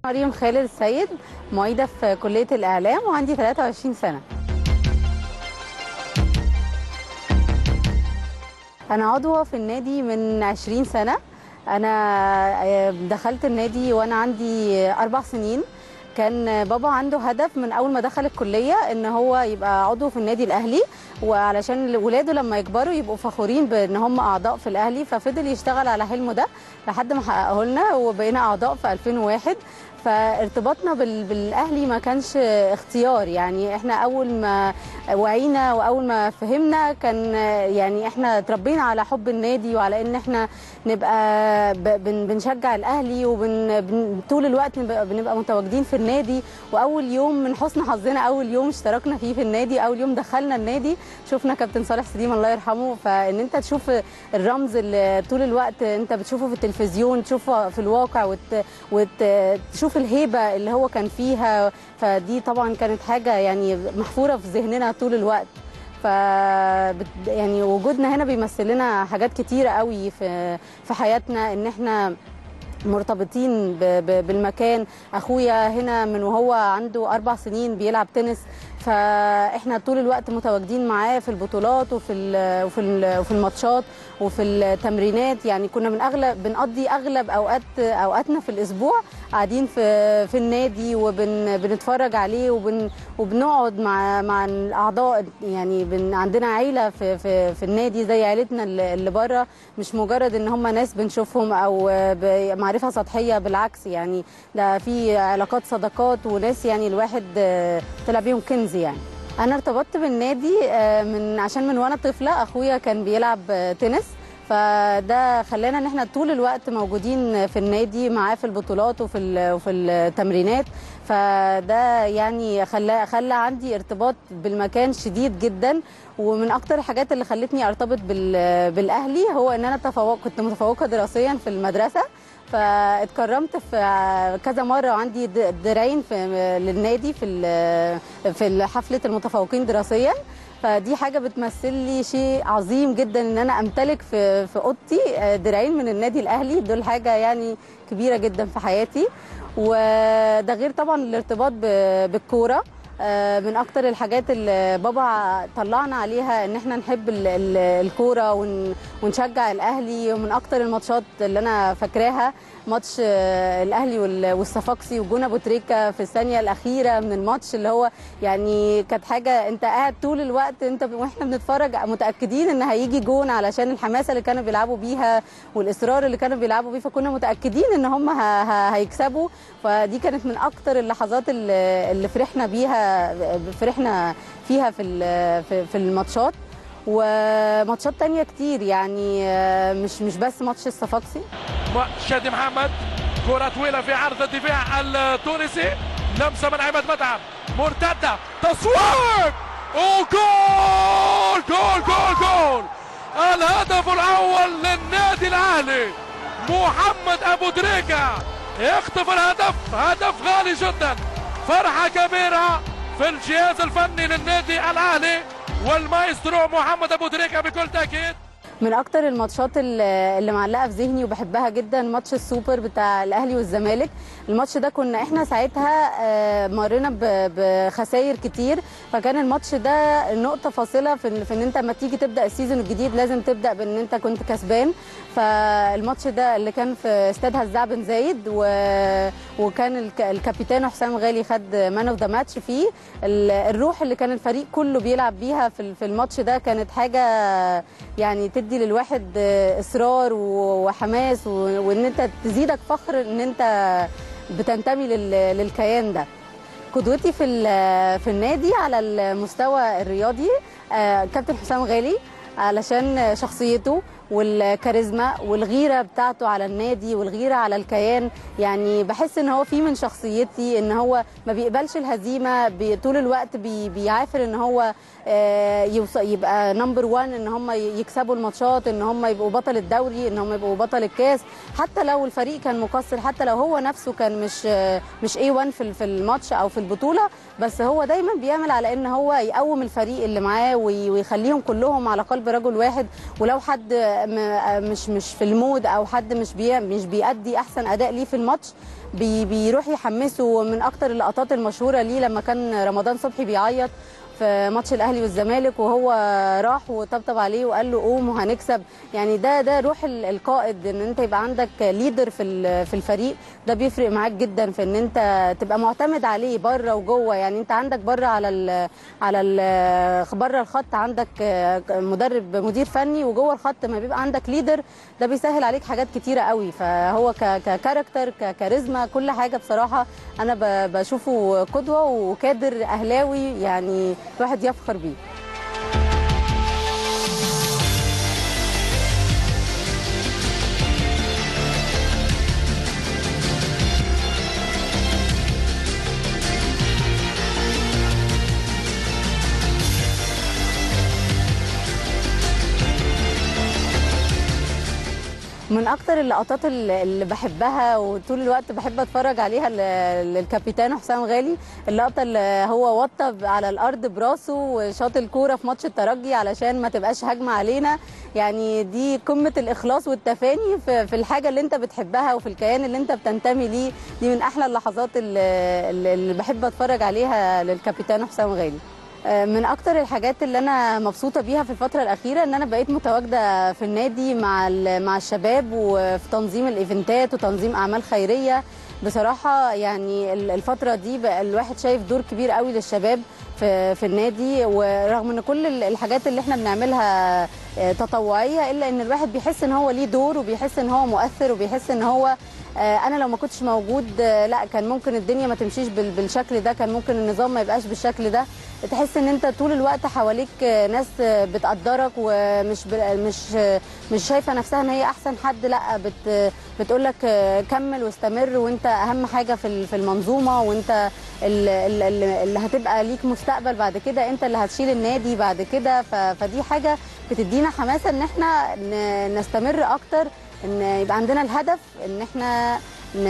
مريم خالد السيد معيدة في كلية الإعلام وعندي 23 سنة أنا عضوة في النادي من 20 سنة أنا دخلت النادي وأنا عندي أربع سنين كان بابا عنده هدف من اول ما دخل الكليه ان هو يبقى عضو في النادي الاهلي وعلشان ولاده لما يكبروا يبقوا فخورين بان هم اعضاء في الاهلي ففضل يشتغل على حلمه ده لحد ما حققه لنا وبقينا اعضاء في 2001 فارتباطنا بالاهلي ما كانش اختيار يعني احنا اول ما وعينا واول ما فهمنا كان يعني احنا اتربينا على حب النادي وعلى ان احنا نبقى بنشجع الاهلي وبن طول الوقت بنبقى متواجدين في النادي واول يوم من حسن حظنا اول يوم اشتركنا فيه في النادي اول يوم دخلنا النادي شفنا كابتن صالح سليم الله يرحمه فان انت تشوف الرمز اللي طول الوقت انت بتشوفه في التلفزيون تشوفه في الواقع وت... وتشوف الهيبه اللي هو كان فيها فدي طبعا كانت حاجه يعني محفوره في ذهننا طول الوقت ف يعني وجودنا هنا بيمثل لنا حاجات كتيره قوي في في حياتنا ان احنا مرتبطين بالمكان اخويا هنا من وهو عنده اربع سنين بيلعب تنس فاحنا طول الوقت متواجدين معاه في البطولات وفي وفي وفي الماتشات وفي التمرينات يعني كنا من اغلب بنقضي اغلب اوقات اوقاتنا في الاسبوع قاعدين في في النادي وبنتفرج عليه وبن وبنقعد مع مع الاعضاء يعني بن عندنا عيله في في في النادي زي عيلتنا اللي بره مش مجرد ان هم ناس بنشوفهم او معرفه سطحيه بالعكس يعني ده في علاقات صداقات وناس يعني الواحد طلع بيهم كنز يعني انا ارتبطت بالنادي من عشان من وانا طفله اخويا كان بيلعب تنس فده خلانا ان احنا طول الوقت موجودين في النادي معاه في البطولات وفي وفي التمرينات فده يعني خلى خلى عندي ارتباط بالمكان شديد جدا ومن اكتر الحاجات اللي خلتني ارتبط بالاهلي هو ان انا تفوق كنت متفوقه دراسيا في المدرسه فاتكرمت في كذا مره وعندي درعين في للنادي في في حفله المتفوقين دراسيا فدي حاجه بتمثل لي شيء عظيم جدا ان انا امتلك في في اوضتي درعين من النادي الاهلي دول حاجه يعني كبيره جدا في حياتي وده غير طبعا الارتباط بالكوره من اكتر الحاجات اللي بابا طلعنا عليها ان احنا نحب الكوره ونشجع الاهلي ومن اكتر الماتشات اللي انا فاكراها ماتش الاهلي والصفاقسي وجون ابو تريكه في الثانيه الاخيره من الماتش اللي هو يعني كانت حاجه انت قاعد طول الوقت انت واحنا بنتفرج متاكدين ان هيجي جون علشان الحماسه اللي كانوا بيلعبوا بيها والاصرار اللي كانوا بيلعبوا بيه فكنا متاكدين ان هم هيكسبوا فدي كانت من اكتر اللحظات اللي فرحنا بيها فرحنا فيها في في الماتشات وماتشات تانية كتير يعني مش مش بس ماتش الصفاقسي شادي محمد كرة طويلة في عرض الدفاع التونسي لمسة من عماد متعب مرتدة تصويب وجول جول جول جول الهدف الأول للنادي الأهلي محمد أبو دريكة يخطف الهدف هدف غالي جدا فرحة كبيرة في الجهاز الفني للنادي الاهلي والمايسترو محمد ابو دريكه بكل تاكيد من اكتر الماتشات اللي معلقه في ذهني وبحبها جدا ماتش السوبر بتاع الاهلي والزمالك الماتش ده كنا احنا ساعتها مرينا بخسائر كتير فكان الماتش ده نقطه فاصله في ان انت لما تيجي تبدا السيزون الجديد لازم تبدا بان انت كنت كسبان فالماتش ده اللي كان في استاد هزاع بن زايد و... وكان الكابيتان حسام غالي خد مان اوف ذا ماتش فيه الروح اللي كان الفريق كله بيلعب بيها في الماتش ده كانت حاجه يعني تدي للواحد اصرار وحماس وان انت تزيدك فخر ان انت بتنتمي للكيان ده قدوتي في في النادي على المستوى الرياضي كابتن حسام غالي علشان شخصيته والكاريزما والغيره بتاعته على النادي والغيره على الكيان يعني بحس ان هو في من شخصيتي ان هو ما بيقبلش الهزيمه طول الوقت بي بيعافر ان هو يبقى نمبر 1 ان هم يكسبوا الماتشات ان هم يبقوا بطل الدوري ان هم يبقوا بطل الكاس حتى لو الفريق كان مقصر حتى لو هو نفسه كان مش مش اي 1 في في الماتش او في البطوله بس هو دايما بيعمل على ان هو يقوم الفريق اللي معاه ويخليهم كلهم على قلب رجل واحد ولو حد مش مش في المود او حد مش بي مش بيأدي احسن اداء ليه في الماتش بي بيروح يحمسه ومن اكتر اللقطات المشهوره ليه لما كان رمضان صبحي بيعيط في ماتش الاهلي والزمالك وهو راح وطبطب عليه وقال له قوم وهنكسب يعني ده ده روح ال- القائد ان انت يبقى عندك ليدر في ال- في الفريق ده بيفرق معاك جدا في ان انت تبقى معتمد عليه بره وجوه يعني انت عندك بره على ال على ال بره الخط عندك مدرب مدير فني وجوه الخط ما بيبقى عندك ليدر ده بيسهل عليك حاجات كتيره قوي فهو ك- ككاركتر ككاريزما كل حاجه بصراحه انا ب- بشوفه قدوه وكادر اهلاوي يعني الواحد يفخر بيه من اكتر اللقطات اللي اللي بحبها وطول الوقت بحب اتفرج عليها ل- للكابيتان حسام غالي اللقطه اللي هو وطى على الارض براسه وشاط الكوره في ماتش الترجي علشان ما تبقاش هجمه علينا يعني دي قمه الاخلاص والتفاني في في الحاجه اللي انت بتحبها وفي الكيان اللي انت بتنتمي ليه دي من احلى اللحظات اللي, اللي اللي بحب اتفرج عليها للكابيتان حسام غالي من اكتر الحاجات اللي انا مبسوطه بيها في الفتره الاخيره ان انا بقيت متواجده في النادي مع ال- مع الشباب وفي تنظيم الايفنتات وتنظيم اعمال خيريه بصراحه يعني ال- الفتره دي بقى الواحد شايف دور كبير قوي للشباب في في النادي ورغم ان كل ال- الحاجات اللي احنا بنعملها آه، تطوعيه الا ان الواحد بيحس ان هو ليه دور وبيحس ان هو مؤثر وبيحس ان هو آه، انا لو ما كنتش موجود آه، لا كان ممكن الدنيا ما تمشيش بال- بالشكل ده كان ممكن النظام ما يبقاش بالشكل ده تحس ان انت طول الوقت حواليك آه، ناس آه، بتقدرك ومش ب- مش آه، مش شايفه نفسها ان هي احسن حد لا بت بتقول لك كمل واستمر وانت اهم حاجه في ال- في المنظومه وانت ال- ال- ال- اللي هتبقى ليك مستقبل بعد كده انت اللي هتشيل النادي بعد كده ف- فدي حاجه بتدينا حماسه ان احنا ن- نستمر اكتر ان يبقى عندنا الهدف ان احنا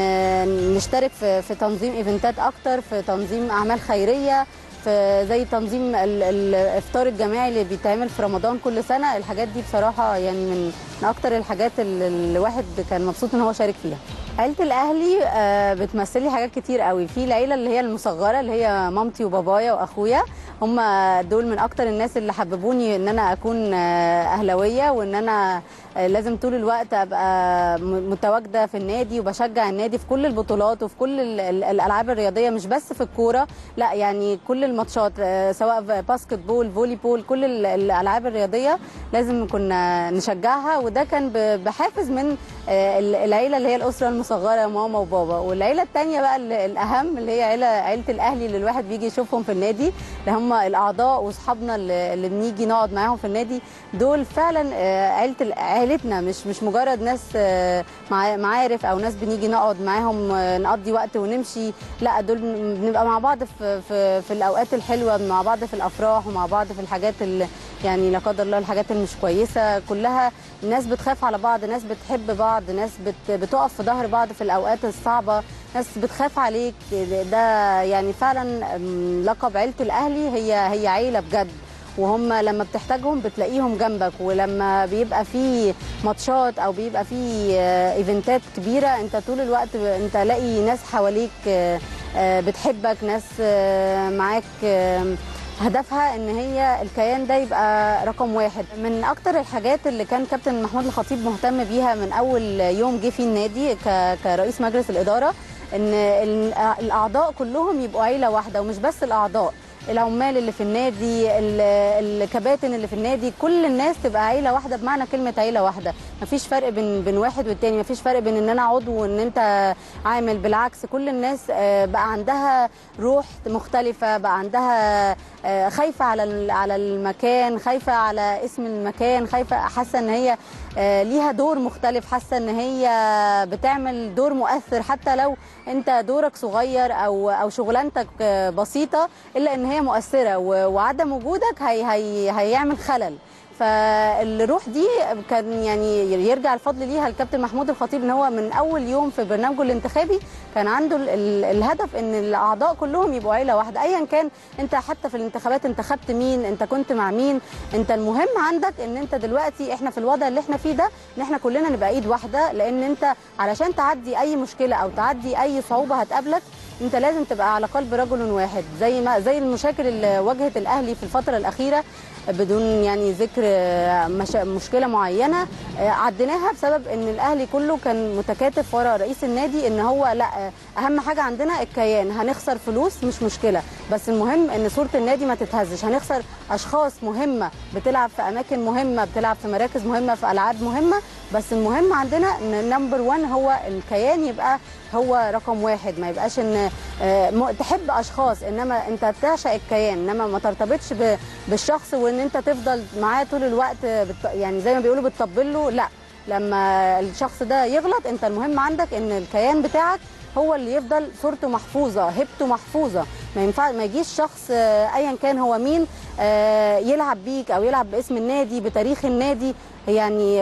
ن- نشترك في في تنظيم ايفنتات اكتر في تنظيم اعمال خيريه في زي تنظيم ال- ال- الافطار الجماعي اللي بيتعمل في رمضان كل سنه الحاجات دي بصراحه يعني من من اكتر الحاجات اللي الواحد كان مبسوط ان هو شارك فيها عيلة الأهلي آه، بتمثل لي حاجات كتير قوي في العيلة اللي هي المصغرة اللي هي مامتي وبابايا وأخويا هم دول من أكتر الناس اللي حببوني إن أنا أكون آه، أهلاوية وإن أنا آه، لازم طول الوقت أبقى م- متواجدة في النادي وبشجع النادي في كل البطولات وفي كل ال- ال- الألعاب الرياضية مش بس في الكورة لا يعني كل الماتشات آه، سواء في باسكت بول فولي بول كل ال- الألعاب الرياضية لازم كنا نشجعها وده كان ب- بحافز من آه، ال- العيله اللي هي الاسره المصغره ماما وبابا والعيله الثانيه بقى ال- الاهم اللي هي عيله عيله الاهلي اللي الواحد بيجي يشوفهم في النادي اللي هم الاعضاء واصحابنا اللي اللي بنيجي نقعد معاهم في النادي دول فعلا آه، عيله ال- عيلتنا مش مش مجرد ناس آه، مع- معارف او ناس بنيجي نقعد معاهم آه، نقضي وقت ونمشي لا دول بنبقى مع بعض في في, في الاوقات الحلوه مع بعض في الافراح ومع بعض في الحاجات اللي يعني لا قدر الله الحاجات اللي مش كويسه كلها ناس بتخاف على بعض ناس بتحب بعض ناس بت بتقف في ظهر بعض في الاوقات الصعبه ناس بتخاف عليك ده يعني فعلا أم، لقب عيله الاهلي هي هي عيله بجد وهم لما بتحتاجهم بتلاقيهم جنبك ولما بيبقى في ماتشات او بيبقى في آه، ايفنتات كبيره انت طول الوقت ب- انت لاقي ناس حواليك آه، آه، بتحبك ناس آه، معاك آه، هدفها ان هي الكيان ده يبقى رقم واحد من اكتر الحاجات اللي كان كابتن محمود الخطيب مهتم بيها من اول يوم جه فيه النادي ك- كرئيس مجلس الاداره ان ال- الاعضاء كلهم يبقوا عيله واحده ومش بس الاعضاء العمال اللي في النادي ال- الكباتن اللي في النادي كل الناس تبقى عيله واحده بمعنى كلمه عيله واحده مفيش فرق بين بين واحد والتاني مفيش فرق بين ان انا عضو وان انت عامل بالعكس كل الناس آه، بقى عندها روح مختلفه بقى عندها آه، خايفه على ال- على المكان خايفه على اسم المكان خايفه حاسه ان هي آه، ليها دور مختلف حاسه ان هي بتعمل دور مؤثر حتى لو انت دورك صغير او او شغلانتك آه، بسيطه الا ان هي مؤثره و- وعدم وجودك هي هي هيعمل خلل فالروح دي كان يعني يرجع الفضل ليها الكابتن محمود الخطيب ان هو من اول يوم في برنامجه الانتخابي كان عنده ال- ال- الهدف ان الاعضاء كلهم يبقوا عيله واحده ايا كان انت حتى في الانتخابات انتخبت مين انت كنت مع مين انت المهم عندك ان انت دلوقتي احنا في الوضع اللي احنا فيه ده ان احنا كلنا نبقى ايد واحده لان انت علشان تعدي اي مشكله او تعدي اي صعوبه هتقابلك انت لازم تبقى على قلب رجل واحد زي ما زي المشاكل اللي واجهت الاهلي في الفتره الاخيره بدون يعني ذكر آه، مش مشكله معينه آه، عديناها بسبب ان الاهلي كله كان متكاتف ورا رئيس النادي ان هو لا آه، اهم حاجه عندنا الكيان هنخسر فلوس مش مشكله بس المهم ان صوره النادي ما تتهزش هنخسر اشخاص مهمه بتلعب في اماكن مهمه بتلعب في مراكز مهمه في العاب مهمه بس المهم عندنا ان نمبر 1 هو الكيان يبقى هو رقم واحد ما يبقاش ان آه، م- تحب اشخاص انما انت تعشق الكيان انما ما ترتبطش ب- بالشخص وان انت تفضل معاه طول الوقت آه، بت- يعني زي ما بيقولوا بتطبل له لا لما الشخص ده يغلط انت المهم عندك ان الكيان بتاعك هو اللي يفضل صورته محفوظه هيبته محفوظه ما ينفع ما يجيش شخص آه، ايا كان هو مين آه، يلعب بيك او يلعب باسم النادي بتاريخ النادي يعني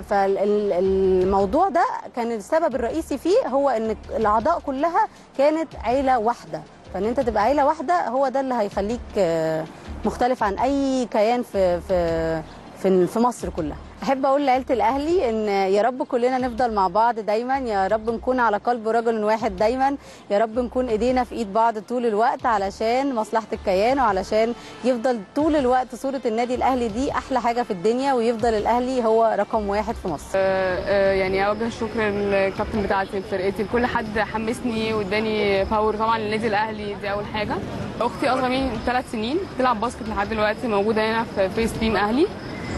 فالموضوع ده كان السبب الرئيسي فيه هو ان الاعضاء كلها كانت عيله واحده فان انت تبقى عيله واحده هو ده اللي هيخليك آه، مختلف عن اي كيان في في في في مصر كلها احب اقول لعيله الاهلي ان يا رب كلنا نفضل مع بعض دايما يا رب نكون على قلب رجل واحد دايما يا رب نكون ايدينا في ايد بعض طول الوقت علشان مصلحه الكيان وعلشان يفضل طول الوقت صوره النادي الاهلي دي احلى حاجه في الدنيا ويفضل الاهلي هو رقم واحد في مصر آه، آه، يعني اوجه الشكر للكابتن بتاعتي فرقتي لكل حد حمسني واداني باور طبعا للنادي الاهلي دي اول حاجه اختي اصغر مني ثلاث سنين بتلعب باسكت لحد دلوقتي موجوده هنا في فيس تيم اهلي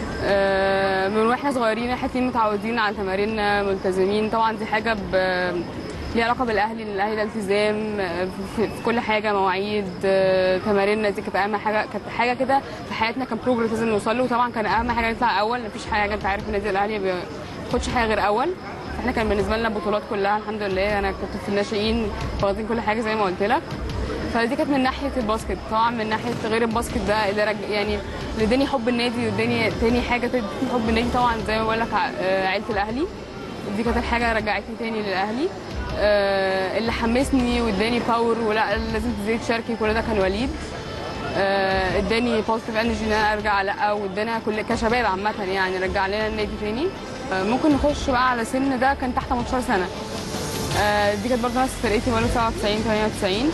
آه، من واحنا صغيرين احنا اتنين متعودين على تماريننا ملتزمين طبعا دي حاجه ب ليها علاقه بالاهلي ان الاهلي ده التزام آه، في في كل حاجه مواعيد آه، تماريننا دي كانت اهم حاجه كانت حاجه كده في حياتنا كان بروجرس لازم نوصل له وطبعا كان اهم حاجه نطلع اول مفيش حاجه انت عارف النادي الاهلي ما بياخدش حاجه غير اول احنا كان بالنسبه لنا بطولات كلها الحمد لله انا كنت في الناشئين واخدين كل حاجه زي ما قلت لك فدي كانت من ناحيه الباسكت طبعا من ناحيه غير الباسكت ده اللي رج... يعني اللي اداني حب النادي واداني تاني حاجه تدي حب النادي طبعا زي ما بقول لك ع- آه، عيله الاهلي دي كانت الحاجه رجعتني تاني للاهلي آه، اللي حمسني واداني باور ولا لازم تنزلي تشاركي كل ده كان وليد آه، اداني بوزيتيف انرجي ان انا ارجع لا وادانا كل كشباب عامه يعني رجع لنا النادي تاني آه، ممكن نخش بقى على سن ده كان تحت 18 سنه آه، دي كانت برضه نفس فرقتي مالو 97 98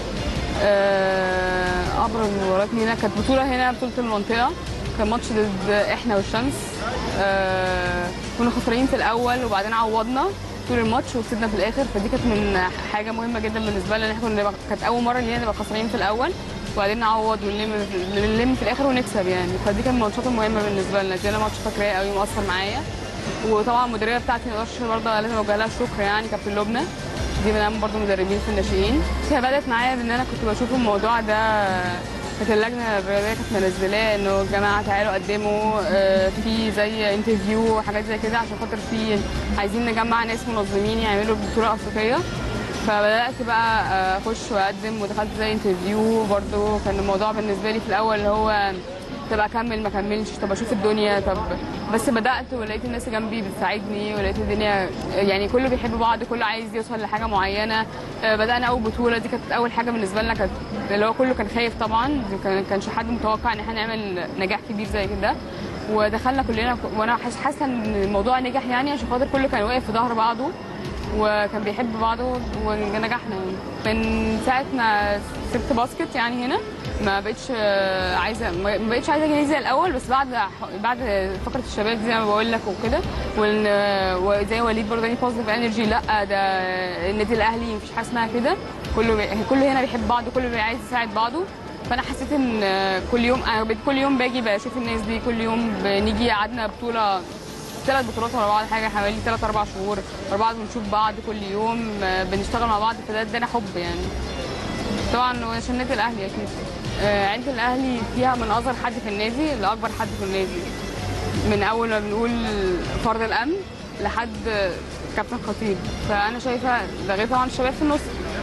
آه، ابرز المباريات هنا كانت بطوله هنا بطوله المنطقه كان ماتش ضد احنا والشمس آه، كنا خسرانين في الاول وبعدين عوضنا طول الماتش وكسبنا في الاخر فدي كانت من حاجه مهمه جدا بالنسبه لنا ان احنا كنا نبقى- كانت اول مره لينا نبقى خسرانين في الاول وبعدين نعوض ونلم نلم في الاخر ونكسب يعني فدي كانت من الماتشات المهمه بالنسبه لنا دي انا ماتش فاكراه قوي مؤثر معايا وطبعا المدربه بتاعتي ما اقدرش برضه لازم اوجه لها الشكر يعني كابتن لبنى دي من اهم برضه مدربين في الناشئين هي بدات معايا بان انا كنت بشوف الموضوع ده كانت اللجنه الرياضيه كانت منزلاه انه يا جماعه تعالوا قدموا آه، في زي انترفيو وحاجات زي كده عشان خاطر في عايزين نجمع ناس منظمين يعملوا بطوله افريقيه فبدات بقى آه، اخش واقدم ودخلت زي انترفيو برضو كان الموضوع بالنسبه لي في الاول اللي هو طب اكمل ما اكملش طب اشوف الدنيا طب بس بدات ولقيت الناس جنبي بتساعدني ولقيت الدنيا يعني كله بيحب بعض كله عايز يوصل لحاجه معينه آه، بدانا اول بطوله دي كانت اول حاجه بالنسبه لنا كانت اللي هو كله كان خايف طبعا دي كان كانش حد متوقع ان احنا نعمل نجاح كبير زي كده ودخلنا كلنا وانا حاسه حاسه ان الموضوع نجح يعني عشان خاطر كله كان واقف في ظهر بعضه وكان بيحب بعضه ونجحنا يعني من ساعه ما سبت باسكت يعني هنا ما بقتش آه، عايزه ما بقتش عايزه اجي زي الاول بس بعد بعد فقره الشباب دي زي ما بقول لك وكده وإن- وزي وليد برضه اداني بوزيتيف انرجي لا ده النادي الاهلي مفيش حاجه اسمها كده كله بي... كله هنا بيحب بعضه كله بي- عايز يساعد بعضه فانا حسيت ان آه، كل يوم انا بقيت كل يوم باجي بشوف الناس دي كل يوم بنيجي قعدنا بطوله ثلاث بطولات ورا بعض حاجه حوالي ثلاث اربع شهور ورا بعض بنشوف بعض كل يوم آه، بنشتغل مع بعض فده ادانا حب يعني طبعا وعشان النادي الاهلي اكيد آه، عيله الاهلي فيها من اصغر حد في النادي لاكبر حد في النادي من اول ما بنقول فرد الامن لحد كابتن خطيب فانا شايفه ده غير طبعا الشباب في النص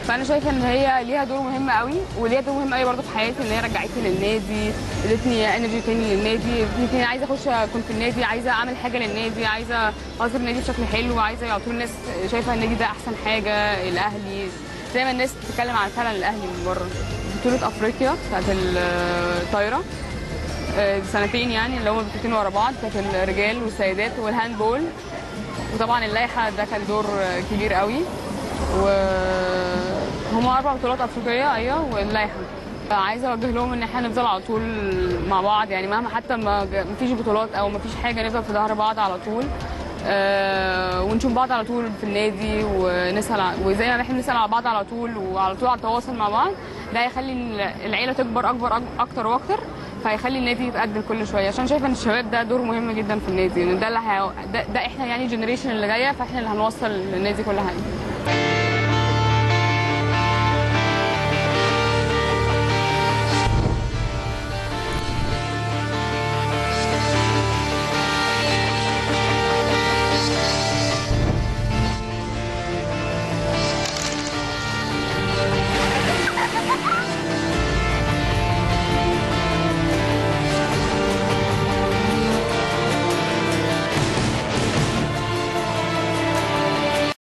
فانا شايفه ان هي ليها دور مهم قوي وليها دور مهم قوي برضه في حياتي ان هي رجعتني للنادي ادتني انرجي تاني للنادي ادتني عايزه اخش كنت في النادي عايزه اعمل حاجه للنادي عايزه اظهر النادي بشكل حلو عايزه على طول الناس شايفه النادي ده احسن حاجه الاهلي زي ما الناس بتتكلم عن فعلا الاهلي من بره بطوله افريقيا بتاعت الطايره آه، سنتين يعني اللي هم بطولتين ورا بعض كانت الرجال والسيدات والهاندبول وطبعا اللائحه ده كان دور آه، كبير قوي وهم اربع بطولات افريقيه ايوه واللائحه عايزه اوجه لهم ان احنا نفضل على طول مع بعض يعني مهما حتى ما ج- مفيش بطولات او مفيش حاجه نفضل في ظهر بعض على طول آه ونشوف بعض على طول في النادي ونسال ع- وزي ما احنا بنسال على بعض على طول وعلى طول على التواصل مع بعض ده هيخلي ال- العيله تكبر اكبر أك- اكتر واكتر فهيخلي النادي يتقدم كل شويه عشان شايفه ان الشباب ده دور مهم جدا في النادي لان ده اللي هي... ده, ده احنا يعني الجنريشن اللي جايه فاحنا اللي هنوصل للنادي كل حاجه